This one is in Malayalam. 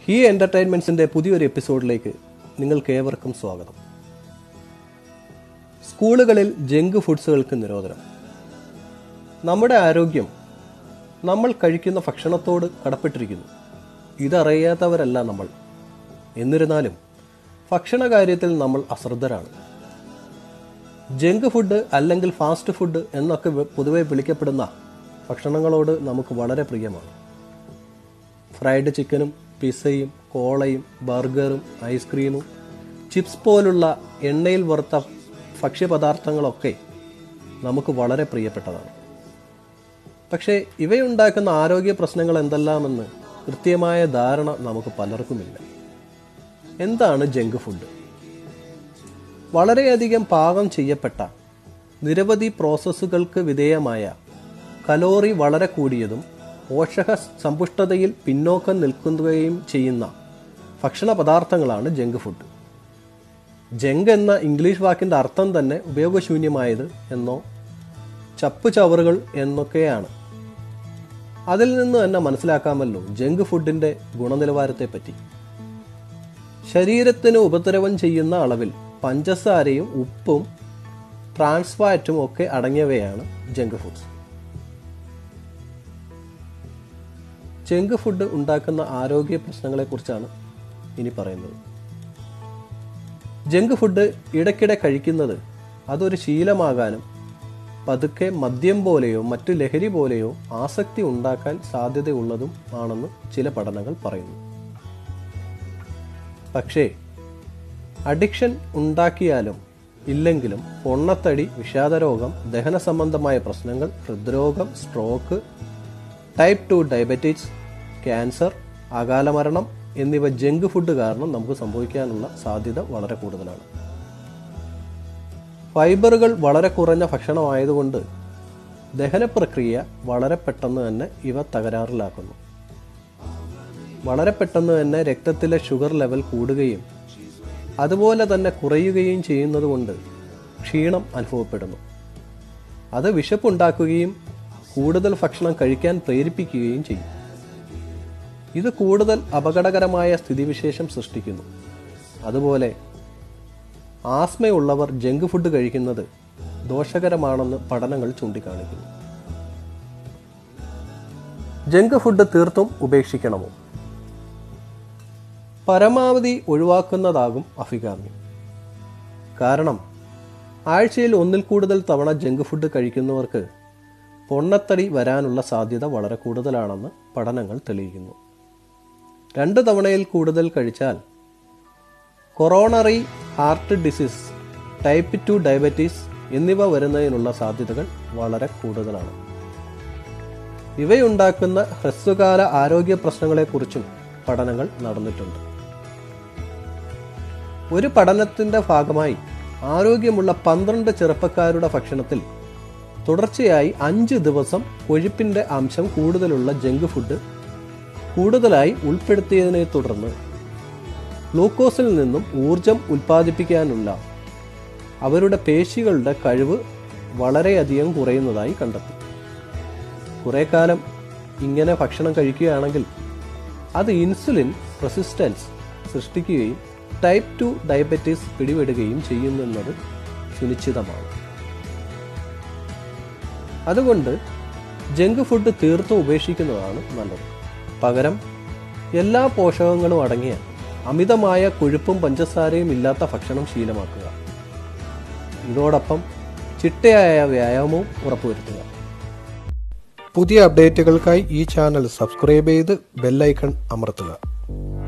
ഹി എൻ്റർടൈൻമെൻറ്റ്സിൻ്റെ പുതിയൊരു എപ്പിസോഡിലേക്ക് നിങ്ങൾക്ക് ഏവർക്കും സ്വാഗതം സ്കൂളുകളിൽ ജങ്ക് ഫുഡ്സുകൾക്ക് നിരോധനം നമ്മുടെ ആരോഗ്യം നമ്മൾ കഴിക്കുന്ന ഭക്ഷണത്തോട് കടപ്പെട്ടിരിക്കുന്നു ഇതറിയാത്തവരല്ല നമ്മൾ എന്നിരുന്നാലും ഭക്ഷണ കാര്യത്തിൽ നമ്മൾ അശ്രദ്ധരാണ് ജങ്ക് ഫുഡ് അല്ലെങ്കിൽ ഫാസ്റ്റ് ഫുഡ് എന്നൊക്കെ വെ- പൊതുവെ വിളിക്കപ്പെടുന്ന ഭക്ഷണങ്ങളോട് നമുക്ക് വളരെ പ്രിയമാണ് ഫ്രൈഡ് ചിക്കനും പിസയും കോളയും ബർഗറും ഐസ്ക്രീമും ചിപ്സ് പോലുള്ള എണ്ണയിൽ വറുത്ത ഭക്ഷ്യപദാർത്ഥങ്ങളൊക്കെ നമുക്ക് വളരെ പ്രിയപ്പെട്ടതാണ് പക്ഷേ ഇവയുണ്ടാക്കുന്ന ആരോഗ്യ പ്രശ്നങ്ങൾ എന്തെല്ലാമെന്ന് കൃത്യമായ ധാരണ നമുക്ക് പലർക്കുമില്ല എന്താണ് ജങ്ക് ഫുഡ് വളരെയധികം പാകം ചെയ്യപ്പെട്ട നിരവധി പ്രോസസ്സുകൾക്ക് വിധേയമായ കലോറി വളരെ കൂടിയതും പോഷക സമ്പുഷ്ടതയിൽ പിന്നോക്കം നിൽക്കുകയും ചെയ്യുന്ന ഭക്ഷണ പദാർത്ഥങ്ങളാണ് ജങ്ക് ഫുഡ് ജങ്ക് എന്ന ഇംഗ്ലീഷ് വാക്കിൻ്റെ അർത്ഥം തന്നെ ഉപയോഗശൂന്യമായത് എന്നോ ചപ്പ് ചവറുകൾ എന്നൊക്കെയാണ് അതിൽ നിന്ന് തന്നെ മനസ്സിലാക്കാമല്ലോ ജങ്ക് ഫുഡിൻ്റെ ഗുണനിലവാരത്തെപ്പറ്റി ശരീരത്തിന് ഉപദ്രവം ചെയ്യുന്ന അളവിൽ പഞ്ചസാരയും ഉപ്പും ട്രാൻസ്ഫാറ്റും ഒക്കെ അടങ്ങിയവയാണ് ജങ്ക് ഫുഡ്സ് ജങ്ക് ഫുഡ് ഉണ്ടാക്കുന്ന ആരോഗ്യ പ്രശ്നങ്ങളെക്കുറിച്ചാണ് ഇനി പറയുന്നത് ജങ്ക് ഫുഡ് ഇടയ്ക്കിടെ കഴിക്കുന്നത് അതൊരു ശീലമാകാനും പതുക്കെ മദ്യം പോലെയോ മറ്റു ലഹരി പോലെയോ ആസക്തി ഉണ്ടാക്കാൻ സാധ്യതയുള്ളതും ആണെന്ന് ചില പഠനങ്ങൾ പറയുന്നു പക്ഷേ അഡിക്ഷൻ ഉണ്ടാക്കിയാലും ഇല്ലെങ്കിലും പൊണ്ണത്തടി വിഷാദരോഗം ദഹന സംബന്ധമായ പ്രശ്നങ്ങൾ ഹൃദ്രോഗം stroke type two diabetes cancer അകാലമരണം എന്നിവ ജങ്ക് ഫുഡ് കാരണം നമുക്ക് സംഭവിക്കാനുള്ള സാധ്യത വളരെ കൂടുതലാണ് ഫൈബറുകൾ വളരെ കുറഞ്ഞ ഭക്ഷണമായതുകൊണ്ട് ദഹന പ്രക്രിയ വളരെ പെട്ടെന്ന് തന്നെ ഇവ തകരാറിലാക്കുന്നു വളരെ പെട്ടെന്ന് തന്നെ രക്തത്തിലെ ഷുഗർ ലെവൽ കൂടുകയും അതുപോലെ തന്നെ കുറയുകയും ചെയ്യുന്നതുകൊണ്ട് ക്ഷീണം അനുഭവപ്പെടുന്നു അത് വിശപ്പുണ്ടാക്കുകയും കൂടുതൽ ഭക്ഷണം കഴിക്കാൻ പ്രേരിപ്പിക്കുകയും ചെയ്യും ഇത് കൂടുതൽ അപകടകരമായ സ്ഥിതിവിശേഷം സൃഷ്ടിക്കുന്നു അതുപോലെ ആസ്മയുള്ളവർ ജങ്ക് ഫുഡ് കഴിക്കുന്നത് ദോഷകരമാണെന്ന് പഠനങ്ങൾ ചൂണ്ടിക്കാണിക്കുന്നു ജങ്ക് ഫുഡ് തീർത്തും ഉപേക്ഷിക്കണമോ പരമാവധി ഒഴിവാക്കുന്നതാകും അഭികാമ്യം കാരണം ആഴ്ചയിൽ ഒന്നിൽ കൂടുതൽ തവണ ജങ്ക് ഫുഡ് കഴിക്കുന്നവർക്ക് പൊണ്ണത്തടി വരാനുള്ള സാധ്യത വളരെ കൂടുതലാണെന്ന് പഠനങ്ങൾ തെളിയിക്കുന്നു രണ്ട് തവണയിൽ കൂടുതൽ കഴിച്ചാൽ coronary heart disease type two diabetes എന്നിവ വരുന്നതിനുള്ള സാധ്യതകൾ വളരെ കൂടുതലാണ് ഇവയുണ്ടാക്കുന്ന ഹ്രസ്വകാല ആരോഗ്യ പ്രശ്നങ്ങളെക്കുറിച്ചും പഠനങ്ങൾ നടന്നിട്ടുണ്ട് ഒരു പഠനത്തിന്റെ ഭാഗമായി ആരോഗ്യമുള്ള പന്ത്രണ്ട് ചെറുപ്പക്കാരുടെ ഭക്ഷണത്തിൽ തുടർച്ചയായി അഞ്ച് ദിവസം കൊഴുപ്പിന്റെ അംശം കൂടുതലുള്ള ജങ്ക് ഫുഡ് കൂടുതലായി ഉൾപ്പെടുത്തിയതിനെ തുടർന്ന് ഗ്ലൂക്കോസിൽ നിന്നും ഊർജം ഉൽപ്പാദിപ്പിക്കാനുള്ള അവരുടെ പേശികളുടെ കഴിവ് വളരെയധികം കുറയുന്നതായി കണ്ടെത്തി കുറേ കാലം ഇങ്ങനെ ഭക്ഷണം കഴിക്കുകയാണെങ്കിൽ അത് ഇൻസുലിൻ റെസിസ്റ്റൻസ് സൃഷ്ടിക്കുകയും ടൈപ്പ് ടു ഡയബറ്റീസ് പിടിപെടുകയും ചെയ്യുമെന്നത് സുനിശ്ചിതമാണ് അതുകൊണ്ട് ജങ്ക് ഫുഡ് തീർത്തും ഉപേക്ഷിക്കുന്നതാണ് നല്ലത് പകരം എല്ലാ പോഷകങ്ങളും അടങ്ങിയ അമിതമായ കൊഴുപ്പും പഞ്ചസാരയും ഇല്ലാത്ത ഭക്ഷണം ശീലമാക്കുക ഇതോടൊപ്പം ചിട്ടയായ വ്യായാമവും ഉറപ്പുവരുത്തുക പുതിയ അപ്ഡേറ്റുകൾക്കായി ഈ ചാനൽ സബ്സ്ക്രൈബ് ചെയ്ത് ബെല്ലൈക്കൺ അമർത്തുക